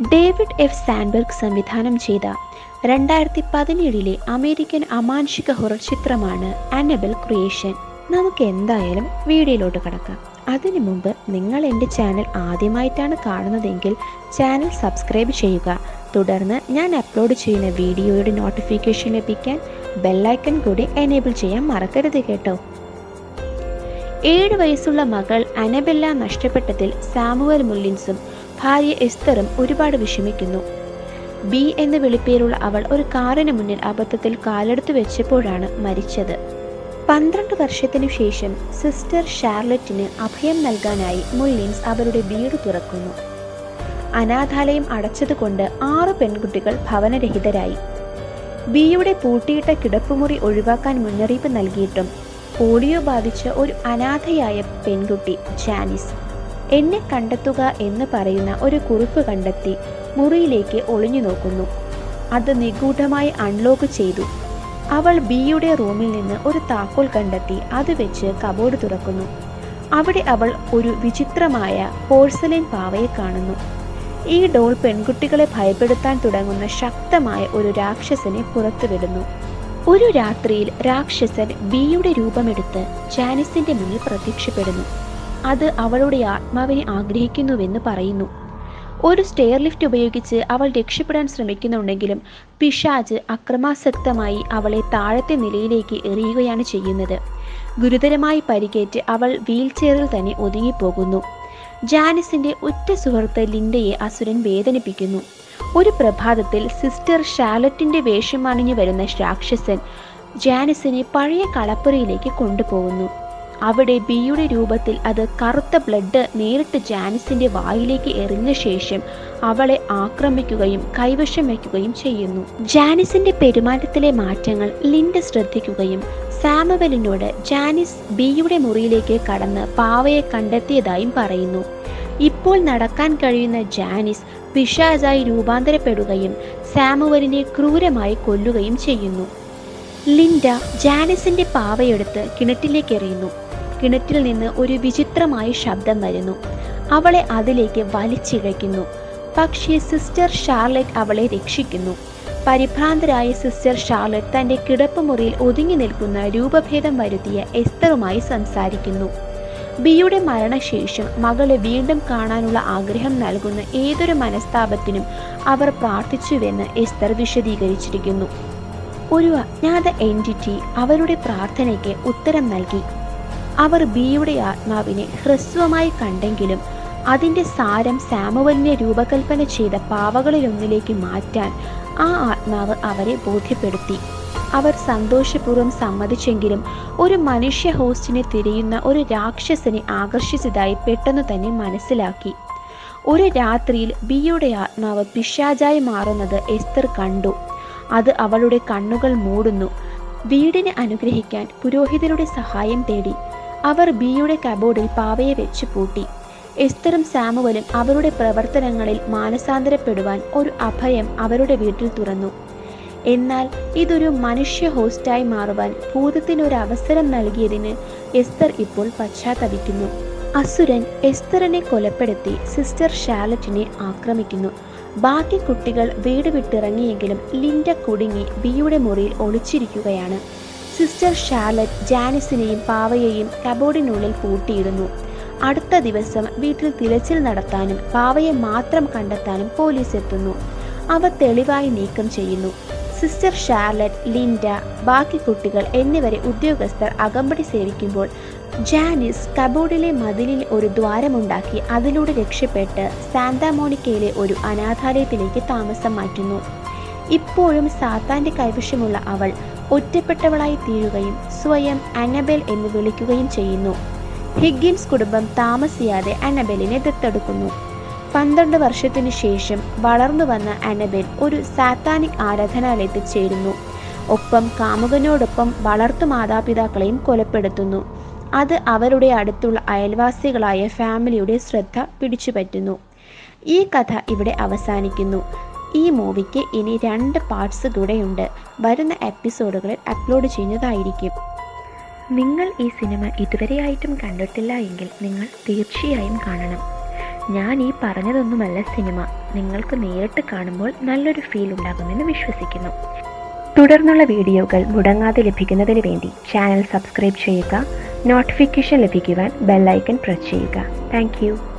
David F Sandberg സംവിധാനം ചെയ്ത രണ്ടായിരത്തി പതിനേഴിലെ അമേരിക്കൻ അമാനുഷിക ഹൊറർ ചിത്രമാണ് അനബൽ ക്രിയേഷൻ നമുക്ക് എന്തായാലും വീഡിയോയിലോട്ട് കടക്കാം അതിനു മുമ്പ് നിങ്ങൾ എൻ്റെ ചാനൽ ആദ്യമായിട്ടാണ് കാണുന്നതെങ്കിൽ ചാനൽ സബ്സ്ക്രൈബ് ചെയ്യുക തുടർന്ന് ഞാൻ അപ്ലോഡ് ചെയ്യുന്ന വീഡിയോയുടെ നോട്ടിഫിക്കേഷൻ ലഭിക്കാൻ ബെല്ലൈക്കൺ കൂടി എനേബിൾ ചെയ്യാൻ മറക്കരുത് കേട്ടോ ഏഴ് വയസ്സുള്ള മകൾ അനബെല്ല നഷ്ടപ്പെട്ടതിൽ സാമുവൽ മുല്ലിൻസും ഭാര്യ എസ്തറും ഒരുപാട് വിഷമിക്കുന്നു ബി എന്ന വിളിപ്പേരുള്ള അവൾ ഒരു കാറിന് മുന്നിൽ അബദ്ധത്തിൽ കാലെടുത്തു വെച്ചപ്പോഴാണ് മരിച്ചത് പന്ത്രണ്ട് വർഷത്തിനു ശേഷം സിസ്റ്റർ ഷാർലറ്റിന് അഭയം നൽകാനായി മുല്ലിൻസ് അവരുടെ വീട് തുറക്കുന്നു അനാഥാലയം അടച്ചതുകൊണ്ട് ആറ് പെൺകുട്ടികൾ ഭവനരഹിതരായി ബിയുടെ പൂട്ടിയിട്ട കിടപ്പുമുറി ഒഴിവാക്കാൻ മുന്നറിയിപ്പ് നൽകിയിട്ടും പോളിയോ ബാധിച്ച ഒരു അനാഥയായ പെൺകുട്ടി ജാനിസ് എന്നെ കണ്ടെത്തുക എന്ന് പറയുന്ന ഒരു കുറിപ്പ് കണ്ടെത്തി മുറിയിലേക്ക് ഒളിഞ്ഞു നോക്കുന്നു അത് നിഗൂഢമായി അൺലോക്ക് ചെയ്തു അവൾ ബിയുടെ റൂമിൽ നിന്ന് ഒരു താക്കോൽ കണ്ടെത്തി അത് വെച്ച് കബോർഡ് തുറക്കുന്നു അവിടെ അവൾ ഒരു വിചിത്രമായ പോഴ്സലിൻ പാവയെ കാണുന്നു ഈ ഡോൾ പെൺകുട്ടികളെ ഭയപ്പെടുത്താൻ തുടങ്ങുന്ന ശക്തമായ ഒരു രാക്ഷസനെ പുറത്തുവിടുന്നു ഒരു രാത്രിയിൽ രാക്ഷസൻ ബിയുടെ രൂപമെടുത്ത് ജാനിസിന്റെ മുന്നിൽ പ്രത്യക്ഷപ്പെടുന്നു അത് അവളുടെ ആത്മാവിനെ ആഗ്രഹിക്കുന്നുവെന്ന് പറയുന്നു ഒരു സ്റ്റെയർ ലിഫ്റ്റ് ഉപയോഗിച്ച് അവൾ രക്ഷപ്പെടാൻ ശ്രമിക്കുന്നുണ്ടെങ്കിലും പിശാജ് അക്രമാസക്തമായി അവളെ താഴത്തെ നിലയിലേക്ക് എറിയുകയാണ് ചെയ്യുന്നത് ഗുരുതരമായി പരിക്കേറ്റ് അവൾ വീൽചെയറിൽ തന്നെ ഒതുങ്ങിപ്പോകുന്നു ജാനിസിന്റെ ഉറ്റ സുഹൃത്ത് ലിൻഡയെ അസുരൻ വേദനിപ്പിക്കുന്നു ഒരു പ്രഭാതത്തിൽ സിസ്റ്റർ ഷാലറ്റിന്റെ വേഷം അണിഞ്ഞു വരുന്ന രാക്ഷസൻ ജാനിസിനെ പഴയ കളപ്പുരയിലേക്ക് കൊണ്ടുപോകുന്നു അവിടെ ബിയുടെ രൂപത്തിൽ അത് കറുത്ത ബ്ലഡ് നേരിട്ട് ജാനിസിന്റെ വായിലേക്ക് എറിഞ്ഞ ശേഷം അവളെ ആക്രമിക്കുകയും കൈവശം വയ്ക്കുകയും ചെയ്യുന്നു ജാനിസിന്റെ പെരുമാറ്റത്തിലെ മാറ്റങ്ങൾ ലിൻഡ ശ്രദ്ധിക്കുകയും സാമുവലിനോട് ജാനിസ് ബിയുടെ മുറിയിലേക്ക് കടന്ന് പാവയെ കണ്ടെത്തിയതായും പറയുന്നു ഇപ്പോൾ നടക്കാൻ കഴിയുന്ന ജാനിസ് പിശാജായി രൂപാന്തരപ്പെടുകയും സാമുവലിനെ ക്രൂരമായി കൊല്ലുകയും ചെയ്യുന്നു ലിൻഡ ജാനിസിന്റെ പാവയെടുത്ത് കിണറ്റിലേക്ക് എറിയുന്നു കിണറ്റിൽ നിന്ന് ഒരു വിചിത്രമായ ശബ്ദം വരുന്നു അവളെ അതിലേക്ക് വലിച്ചിഴയ്ക്കുന്നു പക്ഷേ സിസ്റ്റർ ഷാർലറ്റ് അവളെ രക്ഷിക്കുന്നു പരിഭ്രാന്തരായ സിസ്റ്റർ ഷാർലറ്റ് തന്റെ കിടപ്പുമുറിയിൽ ഒതുങ്ങി നിൽക്കുന്ന രൂപഭേദം വരുത്തിയ എസ്തറുമായി സംസാരിക്കുന്നു ബിയുടെ മരണശേഷം മകളെ വീണ്ടും കാണാനുള്ള ആഗ്രഹം നൽകുന്ന ഏതൊരു മനസ്താപത്തിനും അവർ പ്രാർത്ഥിച്ചുവെന്ന് എസ്തർ വിശദീകരിച്ചിരിക്കുന്നു ഒരു അജ്ഞാത എൻറ്റിറ്റി അവരുടെ പ്രാർത്ഥനയ്ക്ക് ഉത്തരം നൽകി അവർ ബിയുടെ ആത്മാവിനെ ഹ്രസ്വമായി കണ്ടെങ്കിലും അതിൻ്റെ സാരം സാമുവലിനെ രൂപകൽപ്പന ചെയ്ത പാവകളിലൊന്നിലേക്ക് മാറ്റാൻ ആ ആത്മാവ് അവരെ ബോധ്യപ്പെടുത്തി അവർ സന്തോഷപൂർവ്വം സമ്മതിച്ചെങ്കിലും ഒരു മനുഷ്യ ഹോസ്റ്റിനെ തിരയുന്ന ഒരു രാക്ഷസനെ ആകർഷിച്ചതായി പെട്ടെന്ന് തന്നെ മനസ്സിലാക്കി ഒരു രാത്രിയിൽ ബിയുടെ ആത്മാവ് പിശാചായി മാറുന്നത് എസ്തർ കണ്ടു അത് അവളുടെ കണ്ണുകൾ മൂടുന്നു വീടിനെ അനുഗ്രഹിക്കാൻ പുരോഹിതരുടെ സഹായം തേടി അവർ ബിയുടെ കബോർഡിൽ പാവയെ വെച്ച് പൂട്ടി എസ്തറും സാമുവലും അവരുടെ പ്രവർത്തനങ്ങളിൽ മാനസാന്തരപ്പെടുവാൻ ഒരു അഭയം അവരുടെ വീട്ടിൽ തുറന്നു എന്നാൽ ഇതൊരു മനുഷ്യ ഹോസ്റ്റായി മാറുവാൻ ഭൂതത്തിനൊരു അവസരം നൽകിയതിന് എസ്തർ ഇപ്പോൾ പശ്ചാത്തപിക്കുന്നു അസുരൻ എസ്തറിനെ കൊലപ്പെടുത്തി സിസ്റ്റർ ഷാലറ്റിനെ ആക്രമിക്കുന്നു ബാക്കി കുട്ടികൾ വീട് വിട്ടിറങ്ങിയെങ്കിലും ലിൻഡ കുടുങ്ങി ബിയുടെ മുറിയിൽ ഒളിച്ചിരിക്കുകയാണ് സിസ്റ്റർ ഷാലറ്റ് ജാനിസിനെയും പാവയെയും കബോർഡിനുള്ളിൽ പൂട്ടിയിടുന്നു അടുത്ത ദിവസം വീട്ടിൽ തിരച്ചിൽ നടത്താനും പാവയെ മാത്രം കണ്ടെത്താനും പോലീസ് എത്തുന്നു അവ തെളിവായി നീക്കം ചെയ്യുന്നു സിസ്റ്റർ ഷാർലറ്റ് ലിൻഡ ബാക്കി കുട്ടികൾ എന്നിവരെ ഉദ്യോഗസ്ഥർ അകമ്പടി സേവിക്കുമ്പോൾ ജാനിസ് കബോർഡിലെ മതിലിൽ ഒരു ദ്വാരമുണ്ടാക്കി അതിലൂടെ രക്ഷപ്പെട്ട് സാന്താമോണിക്കയിലെ ഒരു അനാഥാലയത്തിലേക്ക് താമസം മാറ്റുന്നു ഇപ്പോഴും സാത്താന്റെ കൈവശമുള്ള അവൾ ഒറ്റപ്പെട്ടവളായി തീരുകയും സ്വയം അനബെൽ എന്ന് വിളിക്കുകയും ചെയ്യുന്നു ഹിഗിൻസ് കുടുംബം താമസിയാതെ അനബെലിനെ ദത്തെടുക്കുന്നു പന്ത്രണ്ട് വർഷത്തിനു ശേഷം വളർന്നു വന്ന അനബെൽ ഒരു സാത്താനിക് ആരാധനാലയത്തിൽ ചേരുന്നു ഒപ്പം കാമുകനോടൊപ്പം വളർത്തു മാതാപിതാക്കളെയും കൊലപ്പെടുത്തുന്നു അത് അവരുടെ അടുത്തുള്ള അയൽവാസികളായ ഫാമിലിയുടെ ശ്രദ്ധ പിടിച്ചുപറ്റുന്നു ഈ കഥ ഇവിടെ അവസാനിക്കുന്നു ഈ മൂവിക്ക് ഇനി രണ്ട് പാർട്സ് കൂടെയുണ്ട് വരുന്ന എപ്പിസോഡുകളിൽ അപ്ലോഡ് ചെയ്യുന്നതായിരിക്കും നിങ്ങൾ ഈ സിനിമ ഇതുവരെയായിട്ടും കണ്ടിട്ടില്ല എങ്കിൽ നിങ്ങൾ തീർച്ചയായും കാണണം ഞാൻ ഈ പറഞ്ഞതൊന്നുമല്ല സിനിമ നിങ്ങൾക്ക് നേരിട്ട് കാണുമ്പോൾ നല്ലൊരു ഫീൽ ഉണ്ടാകുമെന്ന് വിശ്വസിക്കുന്നു തുടർന്നുള്ള വീഡിയോകൾ മുടങ്ങാതെ ലഭിക്കുന്നതിന് വേണ്ടി ചാനൽ സബ്സ്ക്രൈബ് ചെയ്യുക നോട്ടിഫിക്കേഷൻ ലഭിക്കുവാൻ ബെല്ലൈക്കൺ പ്രസ് ചെയ്യുക താങ്ക്